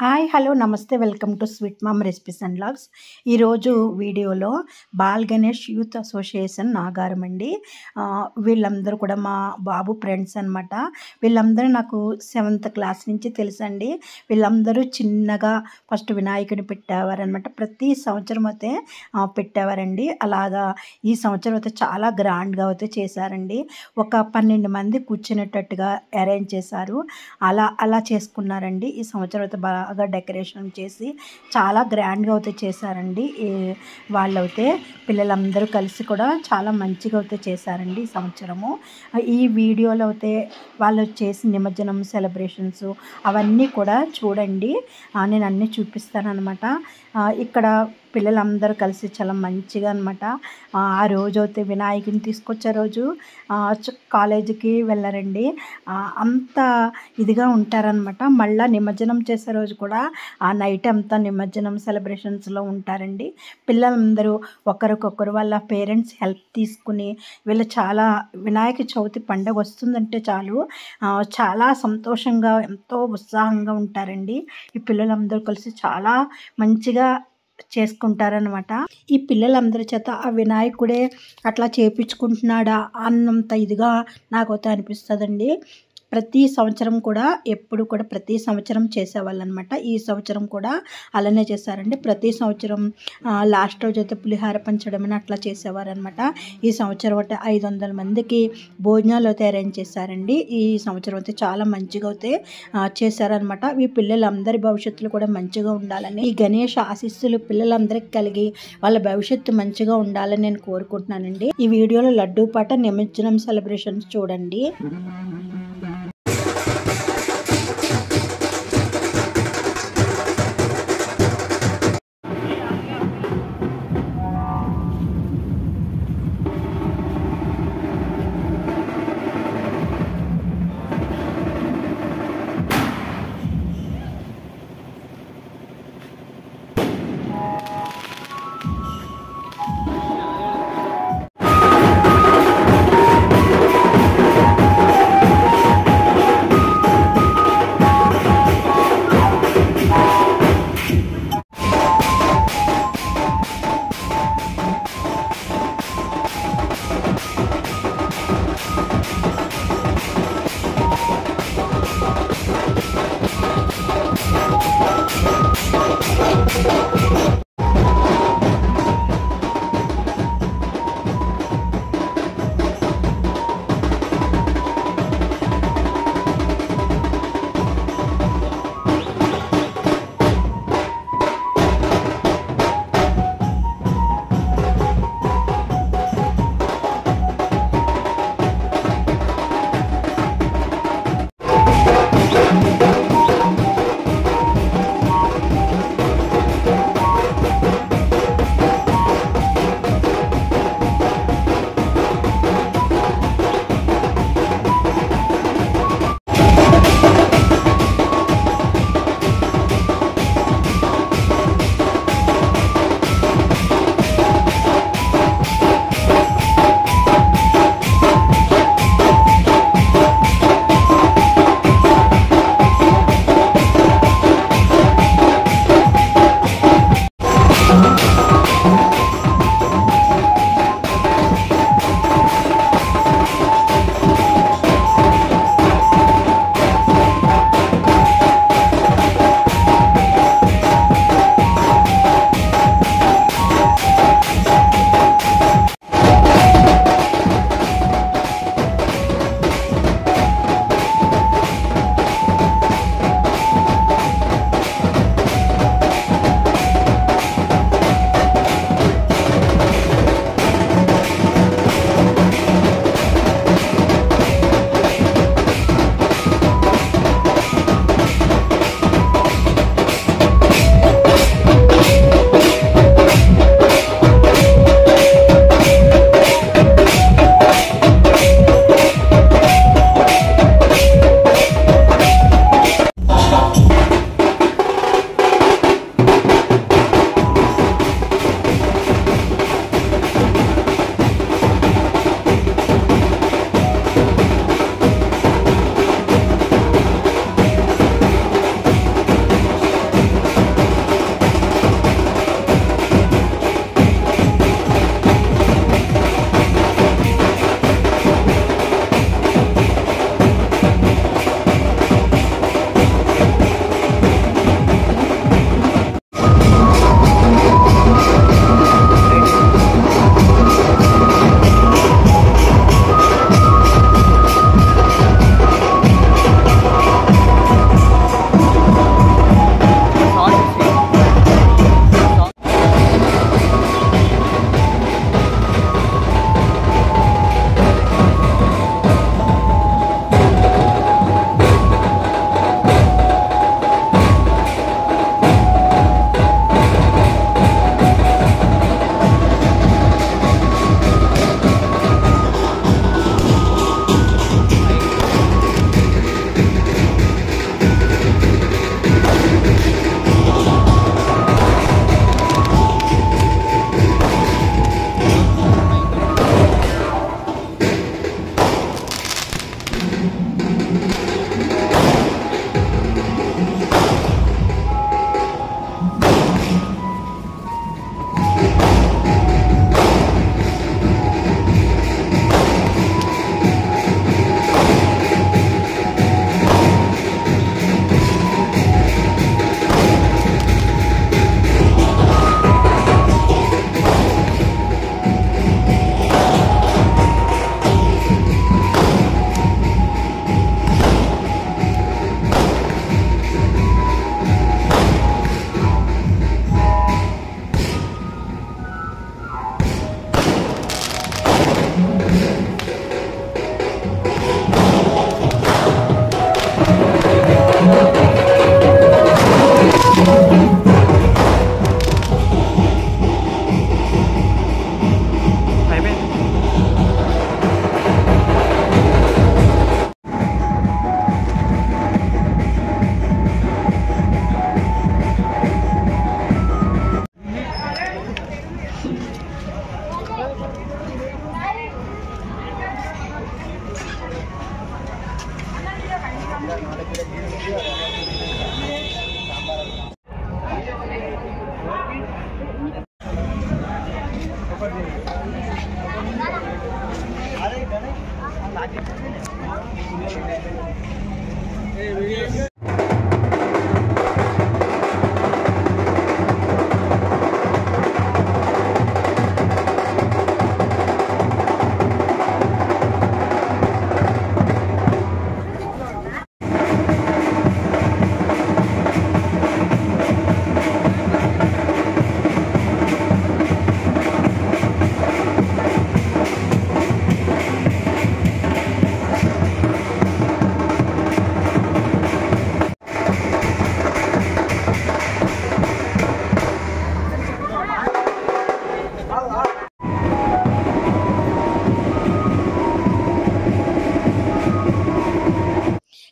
hi hello నమస్తే welcome to sweet mom recipes and vlogs ఈరోజు వీడియోలో బాల్ గణేష్ యూత్ అసోసియేషన్ నాగారం అండి ఆ, వీళ్ళందరూ కూడా మా బాబు ఫ్రెండ్స్ అనమాట వీళ్ళందరూ నాకు సెవెంత్ క్లాస్ నుంచి తెలుసండి వీళ్ళందరూ చిన్నగా ఫస్ట్ వినాయకుడిని పెట్టేవారనమాట ప్రతి సంవత్సరం అయితే ఆ, పెట్టేవారండి అలాగా ఈ సంవత్సరం అయితే చాలా గ్రాండ్గా అయితే చేశారండి ఒక పన్నెండు మంది కూర్చునేటట్టుగా అరేంజ్ చేశారు అలా అలా చేసుకున్నారండి ఈ సంవత్సరం అయితే బాగా డెకరేషన్ చేసి చాలా గ్రాండ్గా అయితే చేశారండి ఈ వాళ్ళైతే పిల్లలందరూ కలిసి కూడా చాలా మంచిగా అయితే చేశారండి ఈ సంవత్సరము ఈ వీడియోలో అయితే వాళ్ళు చేసిన నిమజ్జనం సెలబ్రేషన్స్ అవన్నీ కూడా చూడండి ఆ, నేను అన్నీ చూపిస్తాను అనమాట ఇక్కడ పిల్లలందరూ కలిసి చాలా మంచిగా అనమాట ఆ రోజు అయితే వినాయకుని తీసుకొచ్చే రోజు ఆ, చ- కాలేజీకి వెళ్ళారండి ఆ, అంత ఇదిగా ఉంటారనమాట మళ్ళా నిమజ్జనం చేసే రోజు కూడా ఆ నైట్ అంతా నిమజ్జనం సెలబ్రేషన్స్లో ఉంటారండి పిల్లలందరూ ఒకరికొకరు వాళ్ళ పేరెంట్స్ హెల్ప్ తీసుకుని వీళ్ళు చాలా వినాయక చవితి పండుగ వస్తుందంటే చాలు ఆ, చాలా సంతోషంగా ఎంతో ఉత్సాహంగా ఉంటారండి ఈ పిల్లలందరూ కలిసి చాలా మంచిగా చేసుకుంటారనమాట ఈ పిల్లలందరి చేత ఆ వినాయకుడే అట్లా చేపించుకుంటున్నాడా అన్నంత ఇదిగా నాకైతే అనిపిస్తుందండి ప్రతి సంవత్సరం కూడా ఎప్పుడు కూడా ప్రతి సంవత్సరం చేసేవాళ్ళు అనమాట ఈ సంవత్సరం కూడా అలానే చేశారండి ప్రతి సంవత్సరం లాస్ట్ రోజు అయితే పులిహార పంచడం అని అట్లా చేసేవారనమాట ఈ సంవత్సరం అయితే ఐదు వందల మందికి భోజనాలు అయితే అరేంజ్ చేశారండి ఈ సంవత్సరం అయితే చాలా మంచిగా అయితే ఆ, చేశారనమాట ఈ పిల్లలందరి భవిష్యత్తులో కూడా మంచిగా ఉండాలని ఈ గణేష్ ఆశీస్సులు పిల్లలందరికీ కలిగి వాళ్ళ భవిష్యత్తు మంచిగా ఉండాలని నేను కోరుకుంటున్నానండి ఈ వీడియోలో లడ్డూ పాట నిమజ్జనం సెలబ్రేషన్స్ చూడండి శ్రీ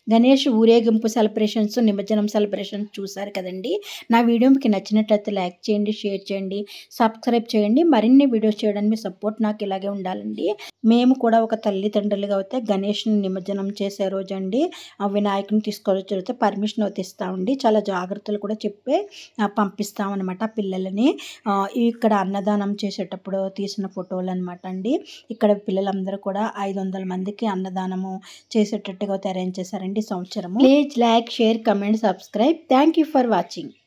గణేష్ ఊరేగింపు సెలబ్రేషన్స్ నిమజ్జనం సెలబ్రేషన్స్ చూసారు కదండి నా వీడియో మీకు నచ్చినట్లయితే లైక్ చేయండి షేర్ చేయండి సబ్స్క్రైబ్ చేయండి మరిన్ని వీడియోస్ చేయడానికి మీ సపోర్ట్ నాకు ఇలాగే ఉండాలండి మేము కూడా ఒక తల్లిదండ్రులుగా అయితే గణేష్ని నిమజ్జనం చేసే రోజు అండి ఆ వినాయకుని తీసుకొని జరిగితే పర్మిషన్ అయితే ఇస్తామండి చాలా జాగ్రత్తలు కూడా చెప్పి ఆ, పంపిస్తామన్నమాట పిల్లలని ఆ, ఇక్కడ అన్నదానం చేసేటప్పుడు తీసిన ఫోటోలు అనమాట అండి ఇక్కడ పిల్లలందరూ కూడా ఐదు వందల మందికి అన్నదానము చేసేటట్టుగా అయితే అరేంజ్ చేశారండి ఈ సంవత్సరము please like share comment subscribe thank you for watching